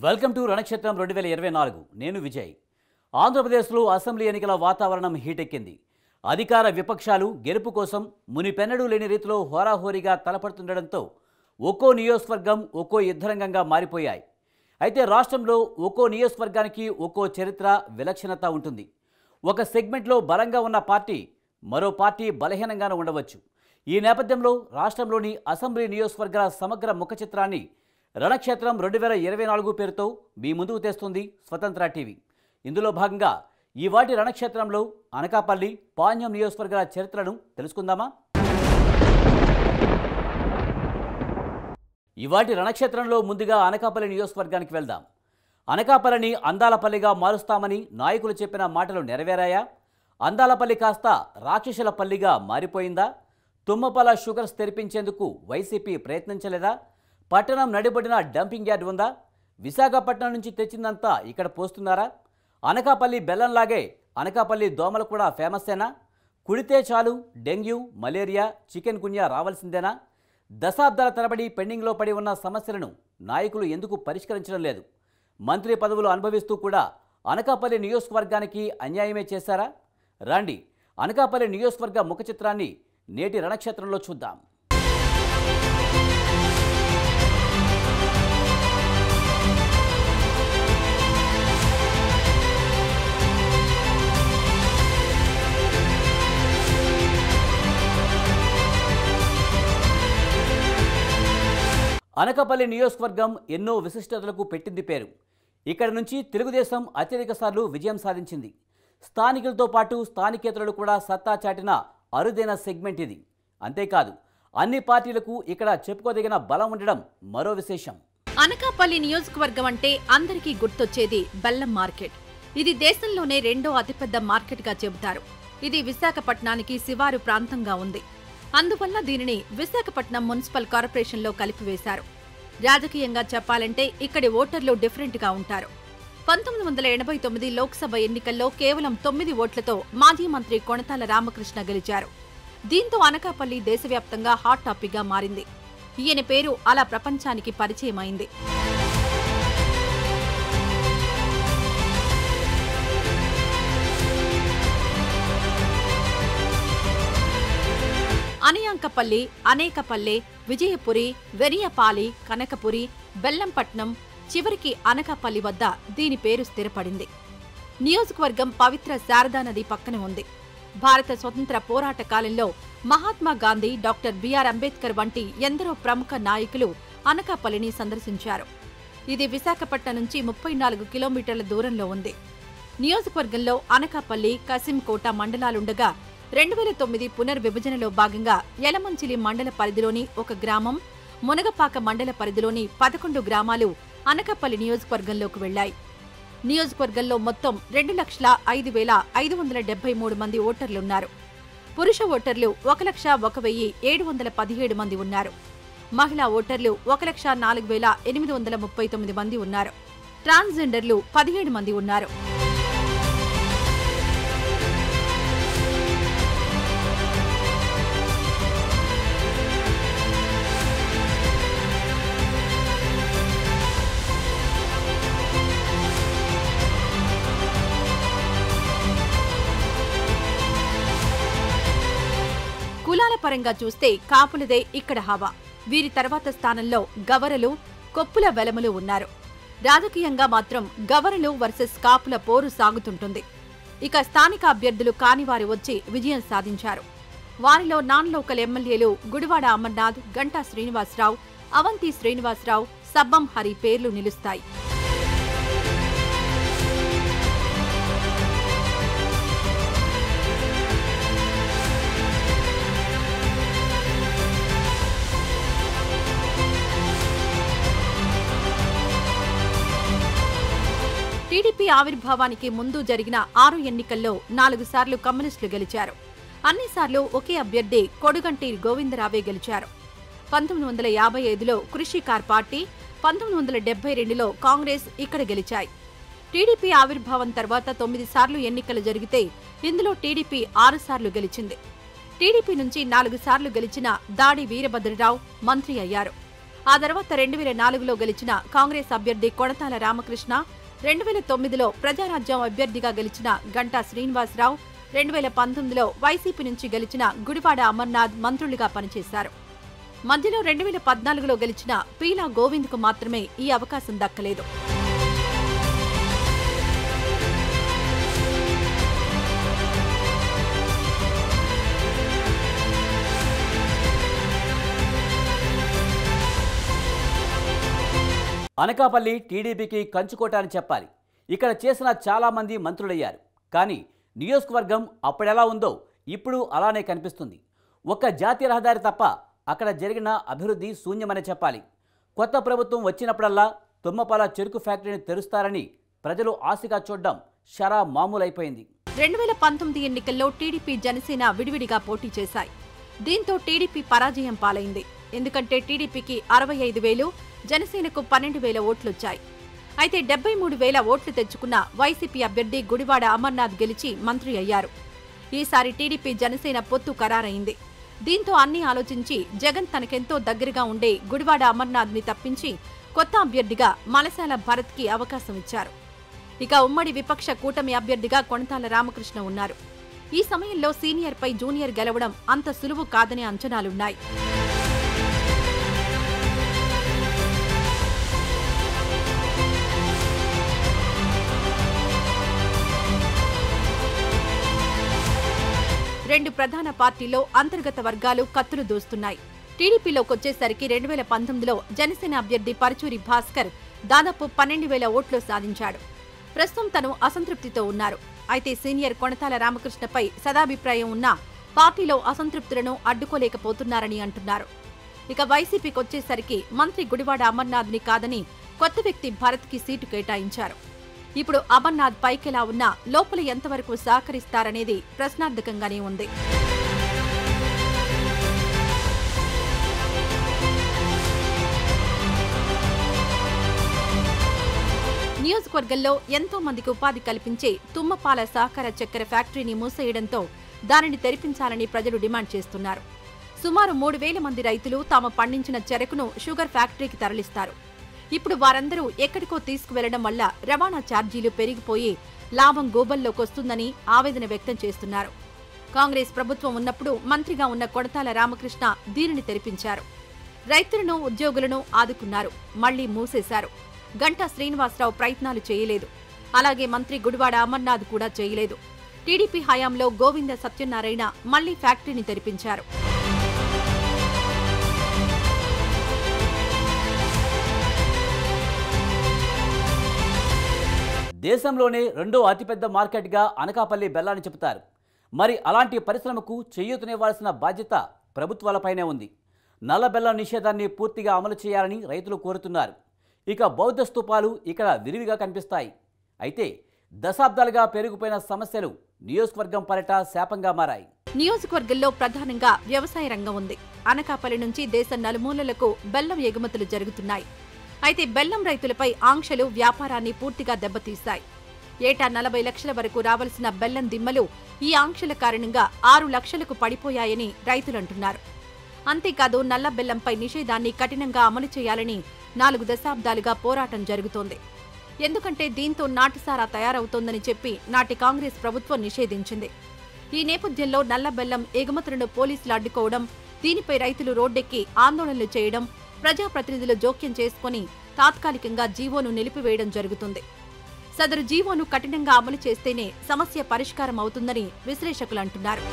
welcome to రణక్షేత్రం రెండు వేల ఇరవై నాలుగు నేను విజయ్ ఆంధ్రప్రదేశ్లో అసెంబ్లీ ఎన్నికల వాతావరణం హీటెక్కింది అధికార విపక్షాలు గెలుపు కోసం మునిపెన్నడూ లేని రీతిలో హోరాహోరీగా తలపడుతుండడంతో ఒక్కో నియోజకవర్గం ఒక్కో యుద్ధరంగంగా మారిపోయాయి అయితే రాష్ట్రంలో ఒక్కో నియోజకవర్గానికి ఒక్కో చరిత్ర విలక్షణత ఉంటుంది ఒక సెగ్మెంట్లో బలంగా ఉన్న పార్టీ మరో పార్టీ బలహీనంగానే ఉండవచ్చు ఈ నేపథ్యంలో రాష్ట్రంలోని అసెంబ్లీ నియోజకవర్గాల సమగ్ర ముఖ చిత్రాన్ని రణక్షేత్రం రెండు వేల ఇరవై నాలుగు పేరుతో మీ ముందుకు తెస్తుంది స్వతంత్ర టీవీ ఇందులో భాగంగా ఈ వాటి రణక్షేత్రంలో అనకాపల్లి పాణ్యం నియోజకవర్గాల చరిత్రను తెలుసుకుందామా ఇవాటి రణక్షేత్రంలో ముందుగా అనకాపల్లి నియోజకవర్గానికి వెళ్దాం అనకాపల్లిని అందాలపల్లిగా మారుస్తామని నాయకులు చెప్పిన మాటలు నెరవేరాయా అందాలపల్లి కాస్త రాక్షసుల పల్లిగా మారిపోయిందా తుమ్మపల షుగర్స్ తెరిపించేందుకు వైసీపీ ప్రయత్నించలేదా పట్టణం నడిబడిన డంపింగ్ యార్డ్ ఉందా విశాఖపట్నం నుంచి తెచ్చిందంతా ఇక్కడ పోస్తున్నారా అనకాపల్లి బెల్లంలాగే అనకాపల్లి దోమలు కూడా ఫేమస్సేనా కుడితే చాలు డెంగ్యూ మలేరియా చికెన్ గున్యా రావాల్సిందేనా దశాబ్దాల తరబడి పెండింగ్లో పడి ఉన్న సమస్యలను నాయకులు ఎందుకు పరిష్కరించడం లేదు మంత్రి పదవులు అనుభవిస్తూ కూడా అనకాపల్లి నియోజకవర్గానికి అన్యాయమే చేశారా రండి అనకాపల్లి నియోజకవర్గ ముఖ చిత్రాన్ని నేటి రణక్షేత్రంలో చూద్దాం అనకాపల్లి నియోజకవర్గం ఎన్నో విశిష్టతలకు పెట్టింది పేరు ఇక్కడ నుంచి తెలుగుదేశం అత్యధిక సార్లు విజయం సాధించింది స్థానికులతో పాటు స్థానికేతరులు కూడా సత్తా చాటిన అరుదైన సెగ్మెంట్ ఇది అంతేకాదు అన్ని పార్టీలకు ఇక్కడ చెప్పుకోదగిన బలం ఉండడం మరో విశేషం అనకాపల్లి నియోజకవర్గం అంటే అందరికీ గుర్తొచ్చేది బెల్లం మార్కెట్ ఇది దేశంలోనే రెండో అతిపెద్ద మార్కెట్గా చెబుతారు ఇది విశాఖపట్నానికి శివారు ప్రాంతంగా ఉంది అందువల్ల దీనిని విశాఖపట్నం మున్సిపల్ కార్పొరేషన్లో కలిపివేశారు రాజకీయంగా చెప్పాలంటే ఇక్కడి ఓటర్లు డిఫరెంట్గా ఉంటారు పంతొమ్మిది వందల ఎనభై తొమ్మిది లోక్సభ ఎన్నికల్లో కేవలం తొమ్మిది ఓట్లతో మాజీ మంత్రి కొణతాల రామకృష్ణ గెలిచారు దీంతో అనకాపల్లి దేశవ్యాప్తంగా హాట్ టాపిక్గా మారింది ఈయన పేరు అలా ప్రపంచానికి పరిచయమైంది అనయాంకపల్లి అనేకపల్లె విజయపురి వెరియపాలి కనకపురి బెల్లంపట్నం చివరికి అనకాపల్లి వద్ద దీని పేరు స్థిరపడింది నియోజకవర్గం పవిత్ర శారదా నది పక్కన ఉంది భారత స్వతంత్ర పోరాట కాలంలో మహాత్మా గాంధీ డాక్టర్ బిఆర్ అంబేద్కర్ వంటి ఎందరో ప్రముఖ నాయకులు అనకాపల్లిని సందర్శించారు ఇది విశాఖపట్నం నుంచి ముప్పై నాలుగు కిలోమీటర్ల దూరంలో ఉంది నియోజకవర్గంలో అనకాపల్లి కసింకోట మండలాలుండగా రెండు వేల తొమ్మిది పునర్విభజనలో భాగంగా యలమంచిలి మండల పరిధిలోని ఒక గ్రామం మునగపాక మండల పరిధిలోని పదకొండు గ్రామాలు అనకాపల్లి నియోజకవర్గంలోకి వెళ్లాయి నియోజకవర్గంలో మొత్తం రెండు లక్షల ఐదు వేల ఐదు వందల డెబ్బై మూడు మంది ఓటర్లున్నారు పురుష ఓటర్లు ఒక లక్ష ఒక వెయ్యి ఏడు వందల పదిహేడు మంది ఉన్నారు మహిళా ఓటర్లు ఒక లక్ష నాలుగు వేల ఎనిమిది వందల ముప్పై తొమ్మిది మంది ఉన్నారు ట్రాన్స్జెండర్లు పదిహేడు మంది ఉన్నారు కులాల పరంగా చూస్తే కాపులదే ఇక్కడ హవా వీరి తర్వాత స్థానంలో గవరలు కొప్పుల వెలములు ఉన్నారు రాజకీయంగా మాత్రం గవరలు వర్సెస్ కాపుల పోరు సాగుతుంటుంది ఇక స్థానిక అభ్యర్థులు కానివారు వచ్చి విజయం సాధించారు వారిలో నాన్ లోకల్ ఎమ్మెల్యేలు గుడివాడ అమర్నాథ్ గంటా శ్రీనివాసరావు అవంతి శ్రీనివాసరావు సబ్బం హరి పేర్లు నిలుస్తాయి టీడీపీ ఆవిర్భావానికి ముందు జరిగిన ఆరు ఎన్నికల్లో నాలుగు సార్లు కమ్యూనిస్టులు గెలిచారు అన్నిసార్లు ఒకే అభ్యర్థి కొడుగంటి గోవిందరావే గెలిచారు పంతొమ్మిది వందల యాభై ఐదులో కృషికార్ పార్టీ పంతొమ్మిది వందల డెబ్బై రెండులో కాంగ్రెస్ ఇక్కడ గెలిచాయి టీడీపీ ఆవిర్భావం తర్వాత తొమ్మిది సార్లు ఎన్నికలు జరిగితే ఇందులో టీడీపీ ఆరు సార్లు గెలిచింది టీడీపీ నుంచి నాలుగు సార్లు గెలిచిన దాడి వీరభద్రరావు మంత్రి అయ్యారు ఆ తర్వాత రెండు వేల నాలుగులో గెలిచిన కాంగ్రెస్ అభ్యర్థి కొణతాల రామకృష్ణ రెండు వేల తొమ్మిదిలో ప్రజారాజ్యం అభ్యర్థిగా గెలిచిన గంటా శ్రీనివాసరావు రెండు వేల పంతొమ్మిదిలో వైసీపీ నుంచి గెలిచిన గుడివాడ అమర్నాథ్ మంత్రులుగా పనిచేశారు మధ్యలో రెండు వేల పద్నాలుగులో గెలిచిన పీలా గోవింద్కు మాత్రమే ఈ అవకాశం దక్కలేదు అనకాపల్లి టీడీపీకి కంచుకోట అని చెప్పాలి ఇక్కడ చేసిన చాలామంది మంత్రులయ్యారు కానీ నియోజకవర్గం అప్పుడెలా ఉందో ఇప్పుడు అలానే కనిపిస్తుంది ఒక్క జాతీయ రహదారి తప్ప అక్కడ జరిగిన అభివృద్ధి శూన్యమనే చెప్పాలి కొత్త ప్రభుత్వం వచ్చినప్పుడల్లా తుమ్మపాల చెరుకు ఫ్యాక్టరీని తెరుస్తారని ప్రజలు ఆశగా చూడడం షరా మామూలైపోయింది రెండు వేల పంతొమ్మిది ఎన్నికల్లో టీడీపీ జనసేన విడివిడిగా పోటీ చేశాయి దీంతో టీడీపీ పరాజయం పాలైంది ఎందుకంటే టీడీపీకి అరవై ఐదు వేలు జనసేనకు పన్నెండు వేల ఓట్లొచ్చాయి అయితే డెబ్బై మూడు వేల ఓట్లు తెచ్చుకున్న వైసీపీ అభ్యర్థి గుడివాడ అమర్నాథ్ గెలిచి మంత్రి అయ్యారు ఈసారి టీడీపీ జనసేన పొత్తు ఖరారైంది దీంతో అన్ని ఆలోచించి జగన్ తనకెంతో దగ్గరగా ఉండే గుడివాడ అమర్నాథ్ ని తప్పించి కొత్త అభ్యర్థిగా మలసాల భరత్కి అవకాశం ఇచ్చారు ఇక ఉమ్మడి విపక్ష కూటమి అభ్యర్థిగా కొణతాల రామకృష్ణ ఉన్నారు ఈ సమయంలో సీనియర్పై జూనియర్ గెలవడం అంత సులువు కాదనే అంచనాలున్నాయి రెండు ప్రధాన పార్టీల్లో అంతర్గత వర్గాలు కత్తులు దూస్తున్నాయి టీడీపీలోకి వచ్చేసరికి రెండు వేల పంతొమ్మిదిలో జనసేన అభ్యర్థి పరచూరి భాస్కర్ దాదాపు పన్నెండు వేల ఓట్లు సాధించాడు ప్రస్తుతం తను అసంతృప్తితో ఉన్నారు అయితే సీనియర్ కొణతాల రామకృష్ణపై సదాభిప్రాయం ఉన్నా పార్టీలో అసంతృప్తులను అడ్డుకోలేకపోతున్నారని అంటున్నారు ఇక వైసీపీకి వచ్చేసరికి మంత్రి గుడివాడ అమర్నాథ్ ని కాదని కొత్త వ్యక్తి భరత్ కి సీటు కేటాయించారు ఇప్పుడు అమర్నాథ్ పైకెలా ఉన్నా లోపల ఎంతవరకు సహకరిస్తారనేది ప్రశ్నార్థకంగానే ఉంది నియోజకవర్గంలో ఎంతో మందికి ఉపాధి కల్పించే తుమ్మపాల సహకార చక్కెర ఫ్యాక్టరీని మూసేయడంతో దానిని తెరిపించాలని ప్రజలు డిమాండ్ చేస్తున్నారు సుమారు మూడు వేల మంది రైతులు తాము పండించిన చెరకును షుగర్ ఫ్యాక్టరీకి తరలిస్తారు ఇప్పుడు వారందరూ ఎక్కడికో తీసుకువెళ్లడం వల్ల రవాణా ఛార్జీలు పెరిగిపోయి లాభం గోబల్లోకొస్తుందని ఆవేదన వ్యక్తం చేస్తున్నారు కాంగ్రెస్ ప్రభుత్వం ఉన్నప్పుడు మంత్రిగా ఉన్న కొడతాల రామకృష్ణ దీనిని తెరిపించారు రైతులను ఉద్యోగులను ఆదుకున్నారు మళ్లీ మూసేశారు గంటా శ్రీనివాసరావు ప్రయత్నాలు చేయలేదు అలాగే మంత్రి గుడివాడ అమర్నాథ్ కూడా చేయలేదు టీడీపీ హయాంలో గోవింద సత్యనారాయణ మళ్లీ ఫ్యాక్టరీని తెరిపించారు దేశంలోనే రెండో అతిపెద్ద మార్కెట్గా అనకాపల్లి బెల్లాన్ని చెబుతారు మరి అలాంటి పరిశ్రమకు చేయూతనివ్వాల్సిన బాధ్యత ప్రభుత్వాలపైనే ఉంది నల్ల బెల్లం నిషేధాన్ని పూర్తిగా అమలు చేయాలని రైతులు కోరుతున్నారు ఇక బౌద్ధ స్తూపాలు ఇక్కడ విరివిగా కనిపిస్తాయి అయితే దశాబ్దాలుగా పెరిగిపోయిన సమస్యలు నియోజకవర్గం పరట శాపంగా మారాయి నియోజకవర్గంలో ప్రధానంగా వ్యవసాయ రంగం ఉంది అనకాపల్లి నుంచి దేశం నలుమూలలకు బెల్లం ఎగుమతులు జరుగుతున్నాయి అయితే బెల్లం రైతులపై ఆంక్షలు వ్యాపారాన్ని పూర్తిగా దెబ్బతీశాయి ఏటా నలభై లక్షల వరకు రావాల్సిన బెల్లం దిమ్మలు ఈ ఆంక్షల కారణంగా ఆరు లక్షలకు పడిపోయాయని రైతులంటున్నారు అంతేకాదు నల్ల బెల్లంపై నిషేధాన్ని కఠినంగా అమలు చేయాలని నాలుగు దశాబ్దాలుగా పోరాటం జరుగుతోంది ఎందుకంటే దీంతో నాటుసారా తయారవుతోందని చెప్పి నాటి కాంగ్రెస్ ప్రభుత్వం నిషేధించింది ఈ నేపథ్యంలో నల్ల బెల్లం ఎగుమతులను పోలీసులు అడ్డుకోవడం దీనిపై రైతులు రోడ్డెక్కి ఆందోళనలు చేయడం ప్రజాప్రతినిధులు జోక్యం చేసుకుని తాత్కాలికంగా జీవోను నిలిపివేయడం జరుగుతుంది సదరు జీవోను కఠినంగా అమలు చేస్తేనే సమస్య పరిష్కారం అవుతుందని విశ్లేషకులు అంటున్నారు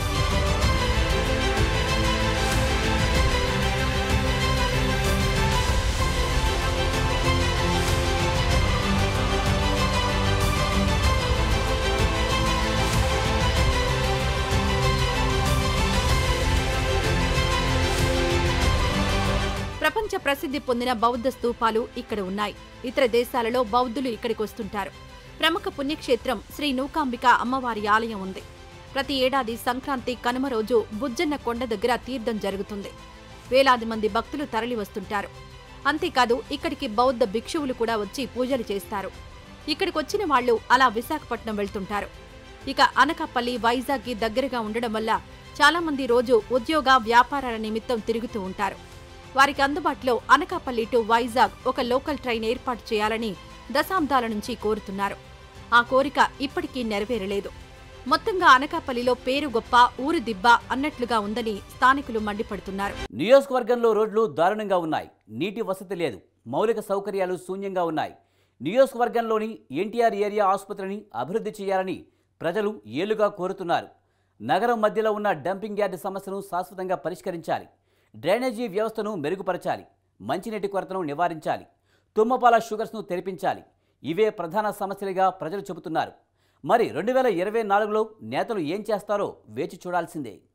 ప్రపంచ ప్రసిద్ధి పొందిన బౌద్ధ స్తూపాలు ఇక్కడ ఉన్నాయి ఇతర దేశాలలో బౌద్ధులు ఇక్కడికి వస్తుంటారు ప్రముఖ పుణ్యక్షేత్రం శ్రీ నూకాంబిక అమ్మవారి ఆలయం ఉంది ప్రతి ఏడాది సంక్రాంతి కనుమ రోజు బుజ్జన్న కొండ దగ్గర తీర్థం జరుగుతుంది వేలాది మంది భక్తులు తరలి వస్తుంటారు అంతేకాదు ఇక్కడికి బౌద్ధ భిక్షువులు కూడా వచ్చి పూజలు చేస్తారు ఇక్కడికి వచ్చిన వాళ్ళు అలా విశాఖపట్నం వెళ్తుంటారు ఇక అనకాపల్లి వైజాగ్కి దగ్గరగా ఉండడం వల్ల చాలా మంది రోజు ఉద్యోగ వ్యాపారాల నిమిత్తం తిరుగుతూ ఉంటారు వారికి అందుబాటులో అనకాపల్లి టు వైజాగ్ ఒక లోకల్ ట్రైన్ ఏర్పాటు చేయాలని దశాబ్దాల నుంచి కోరుతున్నారు ఆ కోరిక ఇప్పటికీ నెరవేరలేదు మొత్తంగా అనకాపల్లిలో పేరు గొప్ప ఊరు దిబ్బ అన్నట్లుగా ఉందని స్థానికులు మండిపడుతున్నారు నియోజకవర్గంలో రోడ్లు దారుణంగా ఉన్నాయి నీటి వసతి లేదు మౌలిక సౌకర్యాలు శూన్యంగా ఉన్నాయి నియోజకవర్గంలోని ఎన్టీఆర్ ఏరియా ఆసుపత్రిని అభివృద్ధి చేయాలని ప్రజలు ఏళ్లుగా కోరుతున్నారు నగరం మధ్యలో ఉన్న డంపింగ్ యార్డ్ సమస్యను శాశ్వతంగా పరిష్కరించాలి డ్రైనేజీ వ్యవస్థను మెరుగుపరచాలి మంచినీటి కొరతను నివారించాలి తుమ్మపాల షుగర్స్ను తెరిపించాలి ఇవే ప్రధాన సమస్యలుగా ప్రజలు చెబుతున్నారు మరి రెండు వేల ఇరవై నాలుగులో నేతలు ఏం చేస్తారో వేచి చూడాల్సిందే